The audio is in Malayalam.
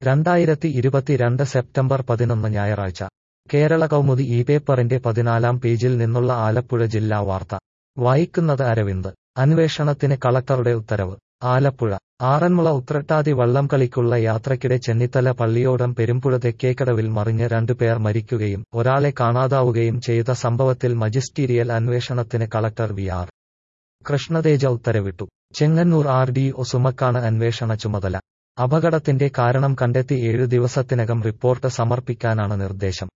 രണ്ടായിരത്തി ഇരുപത്തിരണ്ട് സെപ്റ്റംബർ പതിനൊന്ന് ഞായറാഴ്ച കേരള കൗമുദി ഈ പേപ്പറിന്റെ പതിനാലാം പേജിൽ നിന്നുള്ള ആലപ്പുഴ ജില്ലാ വാർത്ത വായിക്കുന്നത് അരവിന്ദ് അന്വേഷണത്തിന് കളക്ടറുടെ ഉത്തരവ് ആലപ്പുഴ ആറന്മുള ഉത്രട്ടാതി വള്ളംകളിക്കുള്ള യാത്രയ്ക്കിടെ ചെന്നിത്തല പള്ളിയോടം പെരുമ്പുഴ തെക്കേക്കടവിൽ മറിഞ്ഞ് രണ്ടുപേർ മരിക്കുകയും ഒരാളെ കാണാതാവുകയും ചെയ്ത സംഭവത്തിൽ മജിസ്റ്റീരിയൽ അന്വേഷണത്തിന് കളക്ടർ വി ആർ കൃഷ്ണതേജ ഉത്തരവിട്ടു ചെങ്ങന്നൂർ ആർ ഡി ഒ സുമക്കാണ് അന്വേഷണ ചുമതല അപകടത്തിന്റെ കാരണം കണ്ടെത്തി ഏഴു ദിവസത്തിനകം റിപ്പോർട്ട് സമർപ്പിക്കാനാണ് നിർദ്ദേശം